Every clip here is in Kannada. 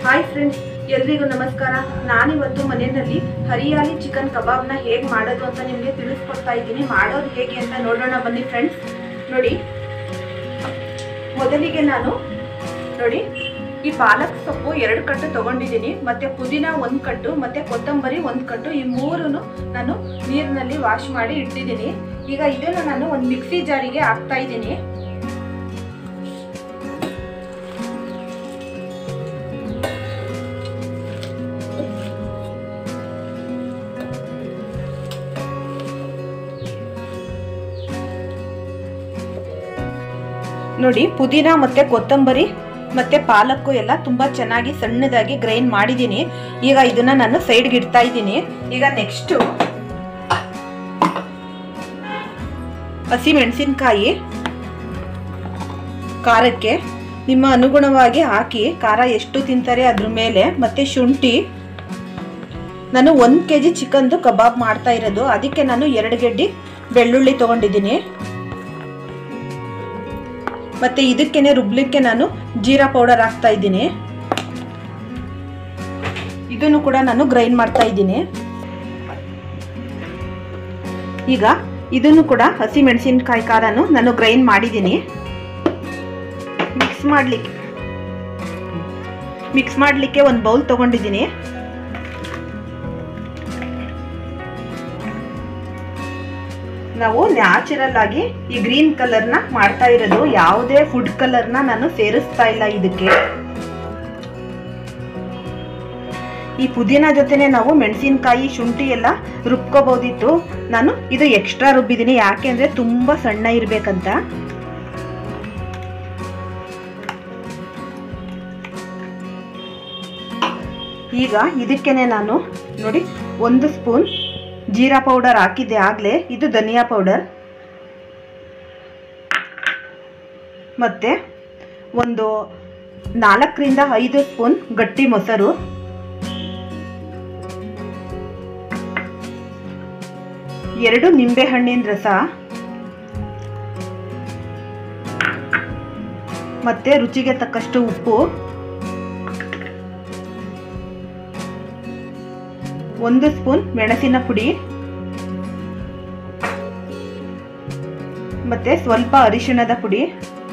ಹಾಯ್ ಫ್ರೆಂಡ್ಸ್ ಎಲ್ರಿಗೂ ನಮಸ್ಕಾರ ನಾನಿವತ್ತು ಮನೆಯಲ್ಲಿ ಹರಿಯಾಲಿ ಚಿಕನ್ ಕಬಾಬ್ನ ಹೇಗೆ ಮಾಡೋದು ಅಂತ ನಿಮಗೆ ತಿಳಿಸ್ಕೊಡ್ತಾ ಇದ್ದೀನಿ ಮಾಡೋದು ಹೇಗೆ ಅಂತ ನೋಡೋಣ ಬನ್ನಿ ಫ್ರೆಂಡ್ಸ್ ನೋಡಿ ಮೊದಲಿಗೆ ನಾನು ನೋಡಿ ಈ ಪಾಲಕ್ ಸೊಪ್ಪು ಎರಡು ಕಟ್ಟು ತಗೊಂಡಿದ್ದೀನಿ ಮತ್ತೆ ಪುದೀನ ಒಂದು ಕಟ್ಟು ಮತ್ತೆ ಕೊತ್ತಂಬರಿ ಒಂದು ಕಟ್ಟು ಈ ಮೂರನ್ನು ನಾನು ನೀರಿನಲ್ಲಿ ವಾಶ್ ಮಾಡಿ ಇಟ್ಟಿದ್ದೀನಿ ಈಗ ಇದನ್ನು ನಾನು ಒಂದು ಮಿಕ್ಸಿ ಜಾರಿಗೆ ಹಾಕ್ತಾ ಇದ್ದೀನಿ ನೋಡಿ ಪುದೀನ ಮತ್ತೆ ಕೊತ್ತಂಬರಿ ಮತ್ತೆ ಪಾಲಕ್ಕು ಎಲ್ಲ ತುಂಬಾ ಚೆನ್ನಾಗಿ ಸಣ್ಣದಾಗಿ ಗ್ರೈಂಡ್ ಮಾಡಿದ್ದೀನಿ ಈಗ ಇದನ್ನ ನಾನು ಸೈಡ್ಗೆ ಇಡ್ತಾ ಇದ್ದೀನಿ ಈಗ ನೆಕ್ಸ್ಟು ಹಸಿ ಮೆಣಸಿನ್ಕಾಯಿ ಖಾರಕ್ಕೆ ನಿಮ್ಮ ಅನುಗುಣವಾಗಿ ಹಾಕಿ ಖಾರ ಎಷ್ಟು ತಿಂತಾರೆ ಅದ್ರ ಮೇಲೆ ಮತ್ತೆ ಶುಂಠಿ ನಾನು ಒಂದು ಕೆ ಜಿ ಚಿಕನ್ದು ಕಬಾಬ್ ಮಾಡ್ತಾ ಇರೋದು ಅದಕ್ಕೆ ನಾನು ಎರಡು ಗೆಡ್ಡಿ ಬೆಳ್ಳುಳ್ಳಿ ತಗೊಂಡಿದ್ದೀನಿ ಮತ್ತೆ ಇದಕ್ಕೇನೆ ರುಬ್ಲಿಕ್ಕೆ ನಾನು ಜೀರಾ ಪೌಡರ್ ಹಾಕ್ತಾ ಇದ್ದೀನಿ ಇದನ್ನು ಕೂಡ ನಾನು ಗ್ರೈಂಡ್ ಮಾಡ್ತಾ ಇದ್ದೀನಿ ಈಗ ಇದನ್ನು ಕೂಡ ಹಸಿ ಮೆಣಸಿನಕಾಯಿ ಖಾರನು ನಾನು ಗ್ರೈಂಡ್ ಮಾಡಿದ್ದೀನಿ ಮಿಕ್ಸ್ ಮಾಡಲಿಕ್ಕೆ ಮಿಕ್ಸ್ ಮಾಡಲಿಕ್ಕೆ ಒಂದು ಬೌಲ್ ತಗೊಂಡಿದ್ದೀನಿ ನಾವು ನ್ಯಾಚುರಲ್ ಆಗಿ ಈ ಗ್ರೀನ್ ಕಲರ್ನ ಮಾಡ್ತಾ ಇರೋದು ಯಾವುದೇ ಫುಡ್ ಕಲರ್ನ ನಾನು ಸೇರಿಸ್ತಾ ಇಲ್ಲ ಇದಕ್ಕೆ ಈ ಪುದೀನ ಜೊತೆನೆ ನಾವು ಮೆಣಸಿನಕಾಯಿ ಶುಂಠಿ ಎಲ್ಲ ರುಬ್ಕೋಬಹುದಿತ್ತು ನಾನು ಇದು ಎಕ್ಸ್ಟ್ರಾ ರುಬ್ಬಿದ್ದೀನಿ ಯಾಕೆಂದ್ರೆ ತುಂಬಾ ಸಣ್ಣ ಇರ್ಬೇಕಂತ ಈಗ ಇದಕ್ಕೇನೆ ನಾನು ನೋಡಿ ಒಂದು ಸ್ಪೂನ್ ಜೀರಾ ಪೌಡರ್ ಹಾಕಿದ್ದೆ ಆಗಲೇ ಇದು ಧನಿಯಾ ಪೌಡರ್ ಮತ್ತು ಒಂದು ನಾಲ್ಕರಿಂದ ಐದು ಸ್ಪೂನ್ ಗಟ್ಟಿ ಮೊಸರು ಎರಡು ನಿಂಬೆ ಹಣ್ಣಿನ ರಸ ಮತ್ತೆ ರುಚಿಗೆ ತಕ್ಕಷ್ಟು ಉಪ್ಪು ಒಂದು ಸ್ಪೂನ್ ಮೆಣಸಿನ ಪುಡಿ ಮತ್ತೆ ಸ್ವಲ್ಪ ಅರಿಶಿಣದ ಪುಡಿ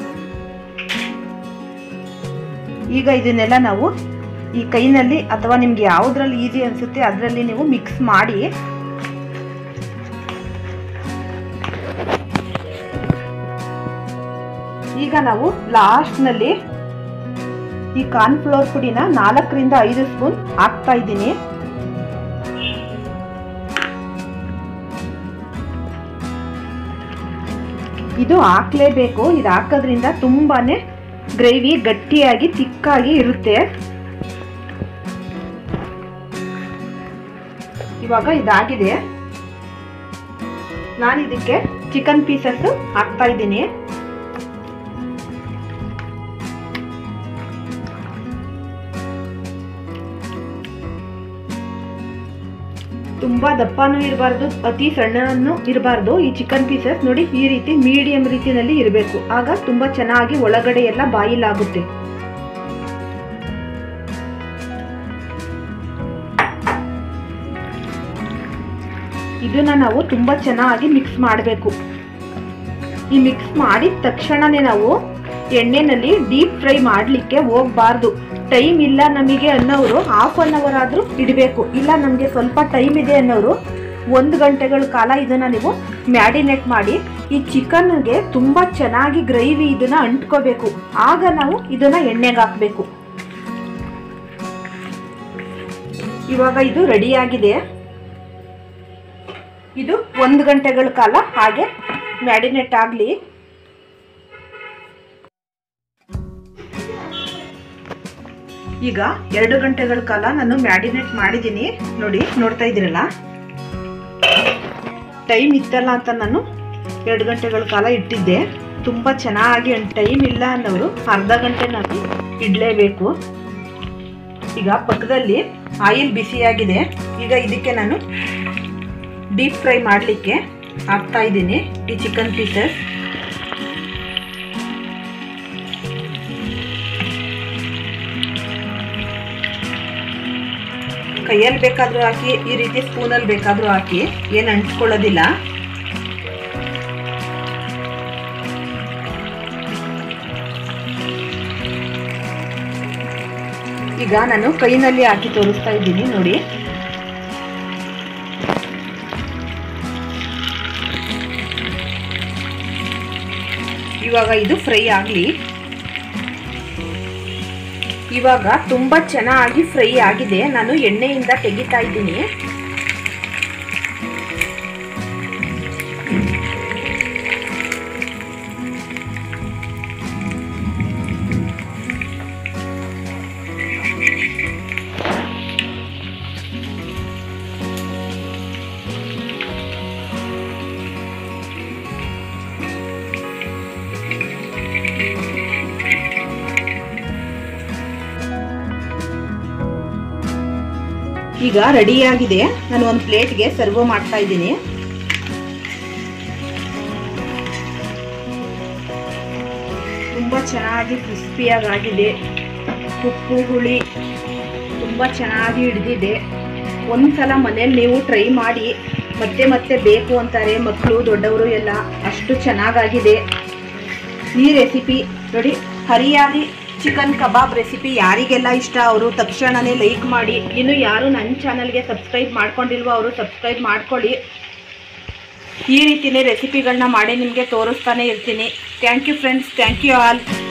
ಈಗ ಇದನ್ನೆಲ್ಲ ನಾವು ಈ ಕೈನಲ್ಲಿ ಅಥವಾ ನಿಮ್ಗೆ ಯಾವುದ್ರಲ್ಲಿ ಈಸಿ ಅನ್ಸುತ್ತೆ ಅದರಲ್ಲಿ ನೀವು ಮಿಕ್ಸ್ ಮಾಡಿ ಈಗ ನಾವು ಲಾಸ್ಟ್ನಲ್ಲಿ ಈ ಕಾರ್ನ್ಫ್ಲೋರ್ ಪುಡಿನ ನಾಲ್ಕರಿಂದ ಐದು ಸ್ಪೂನ್ ಹಾಕ್ತಾ ಇದ್ದೀನಿ ಇದು ಹಾಕ್ಲೇಬೇಕು ಇದು ಹಾಕೋದ್ರಿಂದ ತುಂಬಾನೇ ಗ್ರೇವಿ ಗಟ್ಟಿಯಾಗಿ ತಿಕ್ಕಾಗಿ ಇರುತ್ತೆ ಇವಾಗ ಇದಾಗಿದೆ ನಾನು ಇದಕ್ಕೆ ಚಿಕನ್ ಪೀಸಸ್ ಹಾಕ್ತಾ ಇದ್ದೀನಿ ತುಂಬಾ ದಪ್ಪನೂ ಇರಬಾರ್ದು ಅತಿ ಸಣ್ಣನೂ ಇರಬಾರ್ದು ಈ ಚಿಕನ್ ಪೀಸಸ್ ನೋಡಿ ಈ ರೀತಿ ಮೀಡಿಯಂ ರೀತಿಯಲ್ಲಿ ಇರಬೇಕು ಆಗ ತುಂಬಾ ಚೆನ್ನಾಗಿ ಒಳಗಡೆ ಎಲ್ಲ ಬಾಯಿಲಾಗುತ್ತೆ ಇದನ್ನ ನಾವು ತುಂಬಾ ಚೆನ್ನಾಗಿ ಮಿಕ್ಸ್ ಮಾಡಬೇಕು ಈ ಮಿಕ್ಸ್ ಮಾಡಿದ ತಕ್ಷಣನೇ ನಾವು ಎಣ್ಣೆನಲ್ಲಿ ಡೀಪ್ ಫ್ರೈ ಮಾಡಲಿಕ್ಕೆ ಹೋಗಬಾರ್ದು ಟೈಮ್ ಇಲ್ಲ ನಮಗೆ ಅನ್ನೋರು ಹಾಫ್ ಅನ್ ಅವರ್ ಆದರೂ ಇಡಬೇಕು ಇಲ್ಲ ನಮಗೆ ಸ್ವಲ್ಪ ಟೈಮ್ ಇದೆ ಅನ್ನೋರು ಒಂದು ಗಂಟೆಗಳ ಕಾಲ ಇದನ್ನು ನೀವು ಮ್ಯಾರಿನೇಟ್ ಮಾಡಿ ಈ ಚಿಕನ್ಗೆ ತುಂಬ ಚೆನ್ನಾಗಿ ಗ್ರೇವಿ ಇದನ್ನು ಅಂಟ್ಕೋಬೇಕು ಆಗ ನಾವು ಇದನ್ನು ಎಣ್ಣೆಗೆ ಹಾಕಬೇಕು ಇವಾಗ ಇದು ರೆಡಿಯಾಗಿದೆ ಇದು ಒಂದು ಗಂಟೆಗಳ ಕಾಲ ಹಾಗೆ ಮ್ಯಾರಿನೇಟ್ ಆಗಲಿ ಈಗ ಎರಡು ಗಂಟೆಗಳ ಕಾಲ ನಾನು ಮ್ಯಾರಿನೇಟ್ ಮಾಡಿದ್ದೀನಿ ನೋಡಿ ನೋಡ್ತಾ ಇದ್ದೀರಲ್ಲ ಟೈಮ್ ಇತ್ತಲ್ಲ ಅಂತ ನಾನು ಎರಡು ಗಂಟೆಗಳ ಕಾಲ ಇಟ್ಟಿದ್ದೆ ತುಂಬ ಚೆನ್ನಾಗಿ ಟೈಮ್ ಇಲ್ಲ ಅನ್ನೋರು ಅರ್ಧ ಗಂಟೆ ನಾನು ಇಡಲೇಬೇಕು ಈಗ ಪಕ್ಕದಲ್ಲಿ ಆಯಿಲ್ ಬಿಸಿಯಾಗಿದೆ ಈಗ ಇದಕ್ಕೆ ನಾನು ಡೀಪ್ ಫ್ರೈ ಮಾಡಲಿಕ್ಕೆ ಹಾಕ್ತಾ ಇದ್ದೀನಿ ಈ ಚಿಕನ್ ಪೀಸಸ್ ಕೈಯಲ್ಲಿ ಬೇಕಾದರೂ ಹಾಕಿ ಈ ರೀತಿ ಸ್ಪೂನಲ್ಲಿ ಬೇಕಾದರೂ ಹಾಕಿ ಏನು ಅಂಟ್ಕೊಳ್ಳೋದಿಲ್ಲ ಈಗ ನಾನು ಕೈನಲ್ಲಿ ಹಾಕಿ ತೋರಿಸ್ತಾ ಇದ್ದೀನಿ ನೋಡಿ ಇವಾಗ ಇದು ಫ್ರೈ ಆಗಲಿ ಇವಾಗ ತುಂಬ ಚೆನ್ನಾಗಿ ಫ್ರೈ ಆಗಿದೆ ನಾನು ಎಣ್ಣೆಯಿಂದ ತೆಗಿತಾ ಇದ್ದೀನಿ ಈಗ ರೆಡಿಯಾಗಿದೆ ನಾನು ಒಂದು ಪ್ಲೇಟ್ಗೆ ಸರ್ವ್ ಮಾಡ್ತಾ ಇದ್ದೀನಿ ತುಂಬ ಚೆನ್ನಾಗಿ ಕ್ರಿಸ್ಪಿಯಾಗಿ ಆಗಿದೆ ಉಪ್ಪು ಹುಳಿ ತುಂಬ ಚೆನ್ನಾಗಿ ಹಿಡ್ದಿದೆ ಒಂದ್ಸಲ ಮನೇಲಿ ನೀವು ಟ್ರೈ ಮಾಡಿ ಮತ್ತೆ ಮತ್ತೆ ಬೇಕು ಅಂತಾರೆ ಮಕ್ಕಳು ದೊಡ್ಡವರು ಎಲ್ಲ ಅಷ್ಟು ಚೆನ್ನಾಗಾಗಿದೆ ಈ ರೆಸಿಪಿ ನೋಡಿ ಹರಿಯಾಲಿ ಚಿಕನ್ ಕಬಾಬ್ ರೆಸಿಪಿ ಯಾರಿಗೆಲ್ಲ ಇಷ್ಟ ಅವರು ತಕ್ಷಣನೇ ಲೈಕ್ ಮಾಡಿ ಇನ್ನು ಯಾರು ನನ್ನ ಚಾನಲ್ಗೆ ಸಬ್ಸ್ಕ್ರೈಬ್ ಮಾಡ್ಕೊಂಡಿಲ್ವೋ ಅವರು ಸಬ್ಸ್ಕ್ರೈಬ್ ಮಾಡ್ಕೊಳ್ಳಿ ಈ ರೀತಿಯೇ ರೆಸಿಪಿಗಳನ್ನ ಮಾಡಿ ನಿಮಗೆ ತೋರಿಸ್ತಾನೆ ಇರ್ತೀನಿ thank you friends thank you all